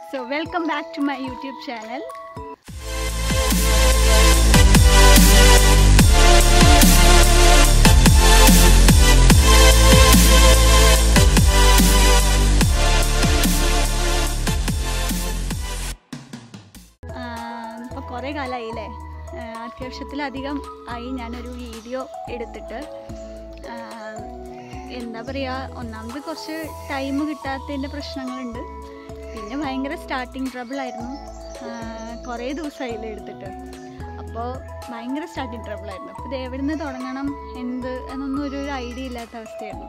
So welcome back to my YouTube channel. ഇപ്പോൾ കുറേ കാലമായില്ലേ ആഹ് അത്യാവശ്യത്തിലധികം ആയി ഞാനൊരു വീഡിയോ എടുത്തിട്ട് ആഹ് എന്താ പറയുക ഒന്നാമത് കുറച്ച് ടൈം കിട്ടാത്തതിൻ്റെ പ്രശ്നങ്ങളുണ്ട് പിന്നെ ഭയങ്കര സ്റ്റാർട്ടിങ് ട്രബിൾ ആയിരുന്നു ആഹ് കുറേ ദിവസമായില്ലേ എടുത്തിട്ട് അപ്പോൾ ഭയങ്കര സ്റ്റാർട്ടിങ് ട്രബിൾ ആയിരുന്നു അപ്പോൾ ഇത് എവിടെ നിന്ന് തുടങ്ങണം എന്ത് എന്നൊന്നും ഒരു ഒരു ഐഡിയ ഇല്ലാത്ത അവസ്ഥയായിരുന്നു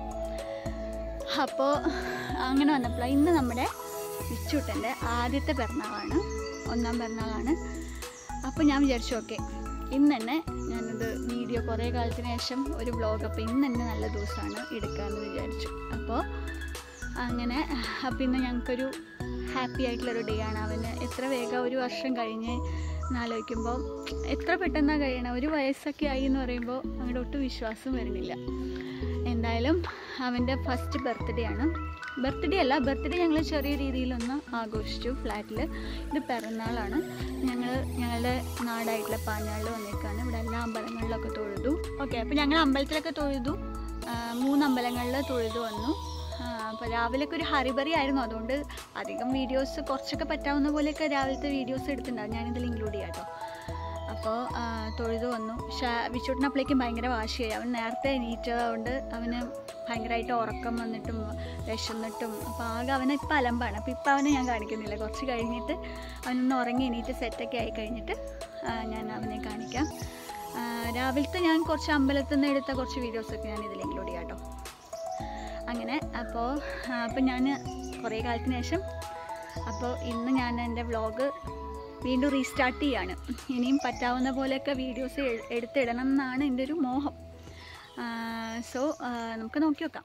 അപ്പോൾ അങ്ങനെ വന്നപ്പോൾ ഇന്ന് നമ്മുടെ വിച്ചൂട്ടൻ്റെ ആദ്യത്തെ പിറന്നാളാണ് ഒന്നാം പിറന്നാളാണ് അപ്പോൾ ഞാൻ വിചാരിച്ചു ഓക്കെ ഇന്ന് തന്നെ ഞാനത് വീഡിയോ കുറേ കാലത്തിന് ശേഷം ഒരു വ്ളോഗ് അപ്പോൾ ഇന്ന് തന്നെ നല്ല ദിവസമാണ് എടുക്കാമെന്ന് വിചാരിച്ചു അപ്പോൾ അങ്ങനെ അപ്പോൾ ഇന്ന് ഞങ്ങൾക്കൊരു ഹാപ്പി ആയിട്ടുള്ളൊരു ഡേ ആണ് അവന് എത്ര വേഗം ഒരു വർഷം കഴിഞ്ഞ് എന്നാലോചിക്കുമ്പോൾ എത്ര പെട്ടെന്നാണ് കഴിയണം ഒരു വയസ്സൊക്കെ ആയി എന്ന് പറയുമ്പോൾ അങ്ങോട്ട് ഒട്ടും വിശ്വാസം വരുന്നില്ല എന്തായാലും അവൻ്റെ ഫസ്റ്റ് ബർത്ത്ഡേ ആണ് ബർത്ത്ഡേ അല്ല ബർത്ത്ഡേ ഞങ്ങൾ ചെറിയ രീതിയിലൊന്ന് ആഘോഷിച്ചു ഫ്ലാറ്റിൽ ഇത് പിറന്നാളാണ് ഞങ്ങൾ ഞങ്ങളുടെ നാടായിട്ടുള്ള പാഞ്ഞാളിൽ വന്നേക്കാണ് ഇവിടെ എല്ലാ അമ്പലങ്ങളിലൊക്കെ തൊഴുതു ഓക്കെ അപ്പോൾ ഞങ്ങൾ അമ്പലത്തിലൊക്കെ തൊഴുതു ആ, മൂന്ന് അമ്പലങ്ങളിൽ തൊഴുതു വന്നു അപ്പോൾ രാവിലെയൊക്കെ ഒരു ഹറിബറി ആയിരുന്നു അതുകൊണ്ട് അധികം വീഡിയോസ് കുറച്ചൊക്കെ പറ്റാവുന്ന പോലെയൊക്കെ രാവിലത്തെ വീഡിയോസ് എടുത്തിട്ടുണ്ടാവും ഞാനിതിൽ ഇൻക്ലൂഡ് ചെയ്യാം കേട്ടോ അപ്പോൾ തൊഴുതു വന്നു ഷാ വിച്ചൂട്ടിനപ്പോഴേക്കും ഭയങ്കര വാശിയായി അവൻ നേരത്തെ എണീറ്റതുകൊണ്ട് അവന് ഭയങ്കരമായിട്ട് ഉറക്കം വന്നിട്ടും വിശന്നിട്ടും അപ്പോൾ ആകെ അവനെ ഇപ്പം അലമ്പാണ് അപ്പോൾ ഇപ്പം അവനെ ഞാൻ കാണിക്കുന്നില്ല കുറച്ച് കഴിഞ്ഞിട്ട് അവനൊന്ന് ഉറങ്ങി എണീറ്റ് സെറ്റൊക്കെ ആയി കഴിഞ്ഞിട്ട് ആ, ഞാൻ അവനെ കാണിക്കാം ആ, രാവിലത്തെ ഞാൻ കുറച്ച് അമ്പലത്തിൽ നിന്ന് എടുത്ത കുറച്ച് വീഡിയോസൊക്കെ ഞാൻ ഇതിൽ ഇൻക്ലൂഡ് ചെയ്യാം കേട്ടോ അങ്ങനെ അപ്പോൾ അപ്പോൾ ഞാൻ കുറേ കാലത്തിന് ശേഷം അപ്പോൾ ഇന്ന് ഞാൻ എൻ്റെ വ്ളോഗ് വീണ്ടും റീസ്റ്റാർട്ട് ചെയ്യാണ് ഇനിയും പറ്റാവുന്ന പോലെയൊക്കെ വീഡിയോസ് എടുത്തിടണം എന്നാണ് എൻ്റെ ഒരു മോഹം സോ നമുക്ക് നോക്കി നോക്കാം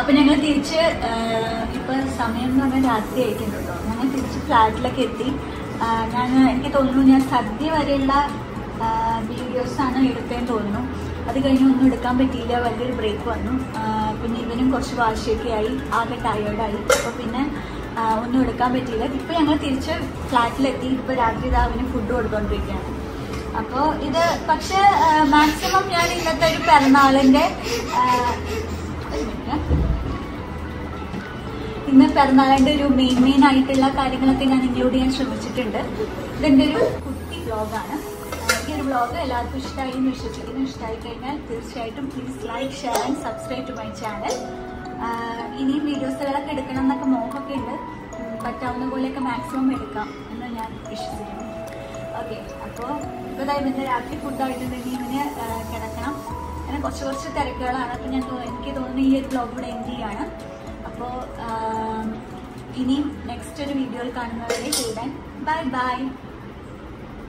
അപ്പൊ ഞങ്ങൾ തിരിച്ച് ആ, ഇപ്പൊ സമയം എന്ന് പറഞ്ഞാൽ രാത്രി ആയിട്ടുണ്ട് കേട്ടോ ഞങ്ങൾ തിരിച്ച് ഫ്ലാറ്റിലൊക്കെ എത്തി ആ, ഞാൻ എനിക്ക് തോന്നുന്നു ഞാൻ സദ്യ വരെയുള്ള വീഡിയോസ് ആണ് എടുത്തതെന്ന് തോന്നുന്നു അത് കഴിഞ്ഞ് ഒന്നും എടുക്കാൻ പറ്റിയില്ല വലിയൊരു ബ്രേക്ക് വന്നു ആ, പിന്നെ ഇവനും കുറച്ച് വാശിയൊക്കെ ആയി ആകെ ടയേർഡായി അപ്പോൾ പിന്നെ ആ, ഒന്നും എടുക്കാൻ പറ്റിയില്ല ഇപ്പൊ ഞങ്ങൾ തിരിച്ച് ഫ്ലാറ്റിലെത്തി ഇപ്പൊ രാത്രി ഇതാ അവന് ഫുഡ് കൊടുത്തോണ്ടിരിക്കുകയാണ് അപ്പോൾ ഇത് പക്ഷേ മാക്സിമം ഞാൻ ഇന്നത്തെ ഒരു പിറന്നാളിന്റെ ആ, ഒരു മിനിറ്റ് ഇന്ന് പിറന്നാളിന്റെ ഒരു മെയിൻ മെയിൻ ആയിട്ടുള്ള കാര്യങ്ങളൊക്കെ ഞാൻ ഇൻക്ലൂഡ് ചെയ്യാൻ ശ്രമിച്ചിട്ടുണ്ട് ഇതിന്റെ ഒരു കുട്ടി വ്ളോഗാണ് ഈ ഒരു വ്ളോഗ് എല്ലാവർക്കും ഇഷ്ടമായി എന്ന് വിശ്വസിക്കുന്നു ഇഷ്ടമായി കഴിഞ്ഞാൽ തീർച്ചയായിട്ടും please like share and subscribe to my channel ഇനിയും വീഡിയോസുകളൊക്കെ എടുക്കണം എന്നൊക്കെ മോഹമൊക്കെ ഉണ്ട് ഉം, പറ്റാവുന്ന പോലെയൊക്കെ മാക്സിമം എടുക്കാം എന്ന് ഞാൻ വിശ്വസിക്കുന്നു ഓക്കെ അപ്പോൾ ഇപ്പോൾ ഇതാ ഇവൻ്റെ രാത്രി ഫുഡ് ആയിട്ടുണ്ടെങ്കിൽ ഇവന് ആ, കിടക്കണം അങ്ങനെ കുറച്ച് കുറച്ച് തിരക്കുകളാണ് അപ്പോൾ ഞാൻ തോ- എനിക്ക് തോന്നുന്നു ഈ ഒരു ബ്ലോഗ് ഇവിടെ എൻഡ് ചെയ്യാണ് അപ്പോൾ ഇനിയും നെക്സ്റ്റ് ഒരു വീഡിയോയിൽ കാണുന്നവരെ ചെയ്താൻ ബൈ ബൈ